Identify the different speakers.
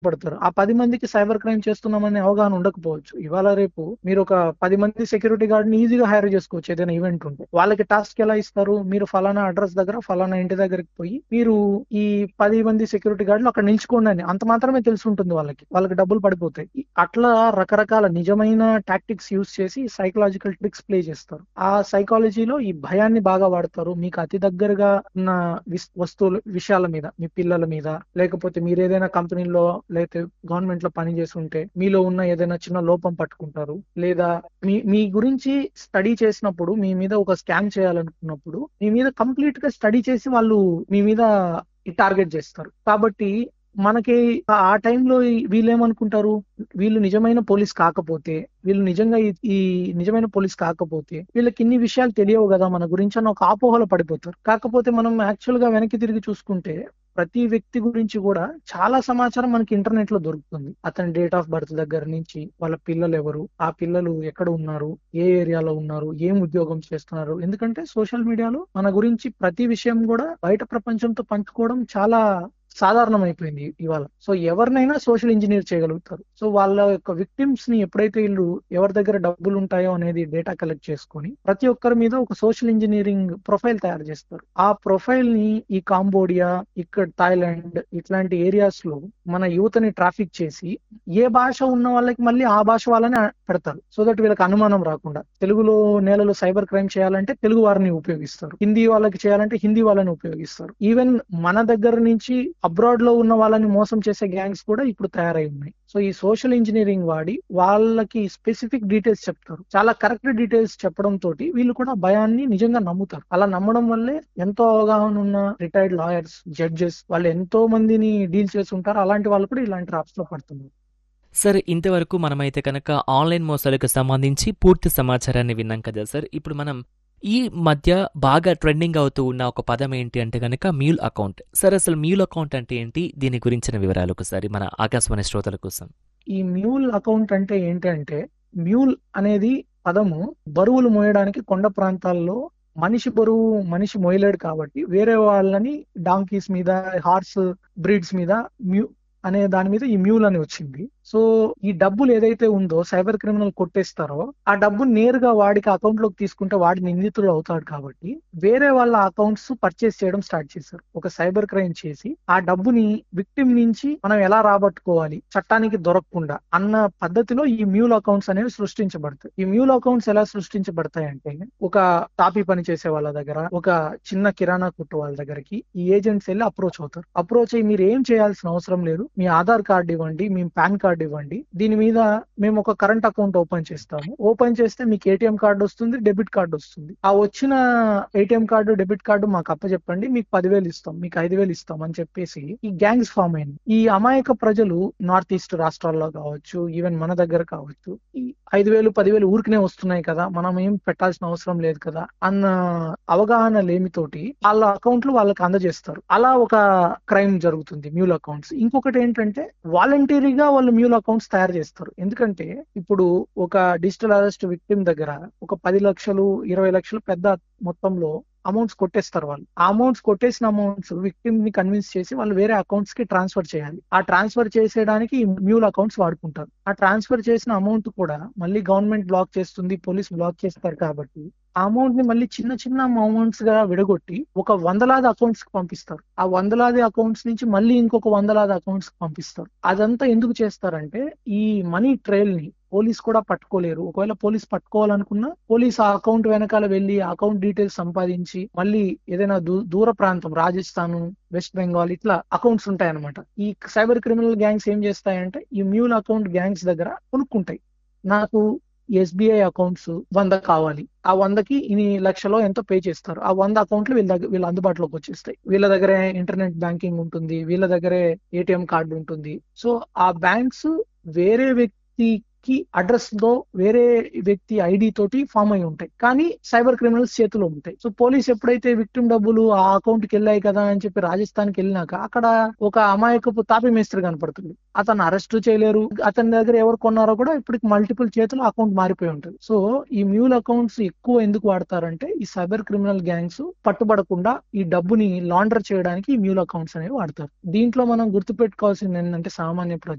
Speaker 1: పడతారు ఆ పది మందికి సైబర్ క్రైమ్ చేస్తున్నామనే అవగాహన ఉండకపోవచ్చు ఇవాళ రేపు మీరు ఒక పది మంది సెక్యూరిటీ గార్డ్ ని ఈజీగా హైర్ చేసుకోవచ్చు ఏదైనా ఈవెంట్ ఉంటే వాళ్ళకి టాస్క్ ఎలా ఇస్తారు మీరు ఫలానా అడ్రస్ దగ్గర ఫలానా ఇంటి దగ్గరికి పోయి మీరు ఈ పది మంది సెక్యూరిటీ గార్డులు అక్కడ నిల్చుకోండి అని అంత మాత్రమే తెలిసి ఉంటుంది వాళ్ళకి వాళ్ళకి డబ్బులు పడిపోతాయి ఈ- అట్లా రకరకాల నిజమైన టాక్టిక్స్ యూస్ చేసి సైకలాజికల్ ట్రిక్స్ ప్లే చేస్తారు ఆ సైకాలజీలో ఈ భయాన్ని బాగా వాడతారు మీకు అతి దగ్గరగా ఉన్న విస్- వస్తువుల విషయాల మీద మీ పిల్లల మీద లేకపోతే మీరు ఏదైనా కంపెనీలో లేకపోతే గవర్నమెంట్ లో పని చేసి ఉంటే మీలో ఉన్న ఏదైనా చిన్న లోపం పట్టుకుంటారు లేదా మీ మీ గురించి స్టడీ చేసినప్పుడు మీ మీద ఒక స్కామ్ చేయాలనుకున్నప్పుడు మీ మీద కంప్లీట్ గా స్టడీ చేసి వాళ్ళు మీ మీద టార్గెట్ చేస్తారు కాబట్టి మనకి ఆ- ఆ టైంలో వీళ్ళు ఏమనుకుంటారు వీళ్ళు నిజమైన పోలీస్ కాకపోతే వీళ్ళు నిజంగా ఈ- ఈ నిజమైన పోలీస్ కాకపోతే వీళ్ళకి ఇన్ని విషయాలు తెలియవు కదా మన గురించి అని ఒక ఆపోహలో పడిపోతారు కాకపోతే మనం యాక్చువల్ గా వెనక్కి తిరిగి చూసుకుంటే ప్రతి వ్యక్తి గురించి కూడా చాలా సమాచారం మనకి ఇంటర్నెట్ లో దొరుకుతుంది అతని డేట్ ఆఫ్ బర్త్ దగ్గర నుంచి వాళ్ళ పిల్లలు ఎవరు ఆ పిల్లలు ఎక్కడ ఉన్నారు ఏ ఏరియాలో ఉన్నారు ఏం ఉద్యోగం చేస్తున్నారు ఎందుకంటే సోషల్ మీడియాలో మన గురించి ప్రతి విషయం కూడా బయట ప్రపంచంతో పంచుకోవడం చాలా సాధారణం అయిపోయింది ఇవాళ సో ఎవరినైనా సోషల్ ఇంజనీర్ చేయగలుగుతారు సో వాళ్ళ యొక్క విక్టిమ్స్ ని ఎప్పుడైతే వీళ్ళు ఎవరి దగ్గర డబ్బులు ఉంటాయో అనేది డేటా కలెక్ట్ చేసుకొని ప్రతి ఒక్కరి మీద ఒక సోషల్ ఇంజనీరింగ్ ప్రొఫైల్ తయారు చేస్తారు ఆ ప్రొఫైల్ ని ఈ కాంబోడియా ఇక్కడ థాయిలాండ్ ఇట్లాంటి ఏరియాస్ లో మన యువతని ట్రాఫిక్ చేసి ఏ భాష ఉన్న వాళ్ళకి మళ్ళీ ఆ భాష వాళ్ళని పెడతారు సో దట్ వీళ్ళకి అనుమానం రాకుండా తెలుగులో నేలలో సైబర్ క్రైమ్ చేయాలంటే తెలుగు వారిని ఉపయోగిస్తారు హిందీ వాళ్ళకి చేయాలంటే హిందీ వాళ్ళని ఉపయోగిస్తారు ఈవెన్ మన దగ్గర నుంచి అబ్రాడ్ లో ఉన్న వాళ్ళని మోసం చేసే గ్యాంగ్స్ కూడా ఇప్పుడు తయారై ఉన్నాయి సో ఈ సోషల్ ఇంజనీరింగ్ వాడి వాళ్ళకి స్పెసిఫిక్ డీటెయిల్స్ చెప్తారు చాలా కరెక్ట్ డీటెయిల్స్ చెప్పడం తోటి వీళ్ళు కూడా భయాన్ని నిజంగా నమ్ముతారు అలా నమ్మడం వల్లే ఎంతో అవగాహన ఉన్న రిటైర్డ్ లాయర్స్ జడ్జెస్ వాళ్ళు ఎంతో మందిని డీల్ చేసి ఉంటారు అలాంటి వాళ్ళు కూడా ఇలాంటి ట్రాప్స్ లో పడుతున్నారు
Speaker 2: సార్ ఇంతవరకు మనమైతే కనుక ఆన్లైన్ మోసాలకు సంబంధించి పూర్తి సమాచారాన్ని విన్నాం కదా సార్ ఇప్పుడు మనం ఈ మధ్య బాగా ట్రెండింగ్ అవుతూ ఉన్న ఒక పదం ఏంటి అంటే కనుక మ్యూల్ అకౌంట్ సార్ అసలు మ్యూల్ అకౌంట్ అంటే ఏంటి దీని గురించిన వివరాలు ఒకసారి మన ఆకాశవాణి శ్రోతల కోసం
Speaker 1: ఈ మ్యూల్ అకౌంట్ అంటే ఏంటంటే మ్యూల్ అనేది పదము బరువులు మోయడానికి కొండ ప్రాంతాల్లో మనిషి బరువు మనిషి మోయలేడు కాబట్టి వేరే వాళ్ళని డాంకీస్ మీద హార్స్ బ్రీడ్స్ మీద మ్యూ అనే దాని మీద ఈ మ్యూల్ అని వచ్చింది సో ఈ డబ్బులు ఏదైతే ఉందో సైబర్ క్రిమినల్ కొట్టేస్తారో ఆ డబ్బు నేరుగా వాడికి అకౌంట్ లోకి తీసుకుంటే వాడి నిందితుడు అవుతాడు కాబట్టి వేరే వాళ్ళ అకౌంట్స్ పర్చేస్ చేయడం స్టార్ట్ చేశారు ఒక సైబర్ క్రైమ్ చేసి ఆ డబ్బుని విక్టిమ్ నుంచి మనం ఎలా రాబట్టుకోవాలి చట్టానికి దొరకకుండా అన్న పద్ధతిలో ఈ మ్యూల్ అకౌంట్స్ అనేవి సృష్టించబడతాయి ఈ మ్యూల్ అకౌంట్స్ ఎలా సృష్టించబడతాయి అంటే ఒక టాపీ పని చేసే వాళ్ళ దగ్గర ఒక చిన్న కిరాణా కొట్టు వాళ్ళ దగ్గరికి ఈ ఏజెంట్స్ వెళ్ళి అప్రోచ్ అవుతారు అప్రోచ్ అయ్యి మీరు ఏం చేయాల్సిన అవసరం లేదు మీ ఆధార్ కార్డు ఇవ్వండి మీ పాన్ కార్డు ఇవ్వండి దీని మీద మేము ఒక కరెంట్ అకౌంట్ ఓపెన్ చేస్తాము ఓపెన్ చేస్తే మీకు ఏటీఎం కార్డు వస్తుంది డెబిట్ కార్డు వస్తుంది ఆ వచ్చిన ఏటీఎం కార్డు డెబిట్ కార్డు మాకు అప్పచెప్పండి మీకు పదివేలు ఇస్తాం మీకు ఐదు వేలు ఇస్తాం అని చెప్పేసి ఈ గ్యాంగ్స్ ఫామ్ అయింది ఈ అమాయక ప్రజలు నార్త్ ఈస్ట్ రాష్ట్రాల్లో కావచ్చు ఈవెన్ మన దగ్గర కావచ్చు ఈ ఐదు వేలు పదివేలు ఊరికనే వస్తున్నాయి కదా మనం ఏం పెట్టాల్సిన అవసరం లేదు కదా అన్న అవగాహన లేమితోటి వాళ్ళ అకౌంట్లు వాళ్ళకి అందజేస్తారు అలా ఒక క్రైమ్ జరుగుతుంది మ్యూల్ అకౌంట్స్ ఇంకొకటి ఏంటంటే వాలంటరీగా వాళ్ళు మ్యూల్ అకౌంట్స్ తయారు చేస్తారు ఎందుకంటే ఇప్పుడు ఒక డిజిటల్ అరెస్ట్ విక్టిమ్ దగ్గర ఒక పది లక్షలు ఇరవై లక్షలు పెద్ద మొత్తంలో అమౌంట్స్ కొట్టేస్తారు వాళ్ళు ఆ అమౌంట్స్ కొట్టేసిన అమౌంట్స్ విక్టిమ్ ని కన్విన్స్ చేసి వాళ్ళు వేరే అకౌంట్స్ కి ట్రాన్స్ఫర్ చేయాలి ఆ ట్రాన్స్ఫర్ చేసేయడానికి ఈ మ్యూల్ అకౌంట్స్ వాడుకుంటారు ఆ ట్రాన్స్ఫర్ చేసిన అమౌంట్ కూడా మళ్ళీ గవర్నమెంట్ బ్లాక్ చేస్తుంది పోలీస్ బ్లాక్ చేస్తారు కాబట్టి ఆ అమౌంట్ ని మళ్ళీ చిన్న చిన్న అమౌంట్స్ గా విడగొట్టి ఒక వందలాది అకౌంట్స్ కి పంపిస్తారు ఆ వందలాది అకౌంట్స్ నుంచి మళ్ళీ ఇంకొక వందలాది అకౌంట్స్ కి పంపిస్తారు అదంతా ఎందుకు చేస్తారంటే ఈ మనీ ట్రైల్ ని పోలీస్ కూడా పట్టుకోలేరు ఒకవేళ పోలీస్ పట్టుకోవాలనుకున్నా పోలీస్ ఆ అకౌంట్ వెనకాల వెళ్ళి ఆ అకౌంట్ డీటెయిల్స్ సంపాదించి మళ్ళీ ఏదైనా దూ- దూర ప్రాంతం రాజస్థాన్ వెస్ట్ బెంగాల్ ఇట్లా అకౌంట్స్ ఉంటాయి అనమాట ఈ సైబర్ క్రిమినల్ గ్యాంగ్స్ ఏం చేస్తాయంటే ఈ మ్యూల్ అకౌంట్ గ్యాంగ్స్ దగ్గర కొనుక్కుంటాయి నాకు ఎస్బీఐ అకౌంట్స్ వంద కావాలి ఆ వందకి ఇన్ని లక్షలో ఎంతో పే చేస్తారు ఆ వంద అకౌంట్లు వీళ్ళ దగ్గర వీళ్ళ అందుబాటులోకి వచ్చేస్తాయి వీళ్ళ దగ్గరే ఇంటర్నెట్ బ్యాంకింగ్ ఉంటుంది వీళ్ళ దగ్గరే ఏటీఎం కార్డు ఉంటుంది సో ఆ బ్యాంక్స్ వేరే వ్యక్తికి అడ్రస్ తో వేరే వ్యక్తి ఐడి తోటి ఫామ్ అయి ఉంటాయి కానీ సైబర్ క్రిమినల్స్ చేతిలో ఉంటాయి సో పోలీస్ ఎప్పుడైతే విక్టిమ్ డబ్బులు ఆ అకౌంట్ కి వెళ్ళాయి కదా అని చెప్పి రాజస్థాన్ కి వెళ్ళినాక అక్కడ ఒక అమాయకపు తాపి మేస్త్రి కనపడుతుంది అతను అరెస్ట్ చేయలేరు అతని దగ్గర ఎవరు కొన్నారో కూడా ఇప్పటికి మల్టిపుల్ చేతులు అకౌంట్ మారిపోయి ఉంటుంది సో ఈ మ్యూల్ అకౌంట్స్ ఎక్కువ ఎందుకు వాడతారంటే ఈ సైబర్ క్రిమినల్ గ్యాంగ్స్ పట్టుబడకుండా ఈ డబ్బుని లాండర్ చేయడానికి ఈ మ్యూల్ అకౌంట్స్ అనేవి వాడతారు దీంట్లో మనం గుర్తుపెట్టుకోవాల్సింది ఏంటంటే సామాన్య ప్రజలు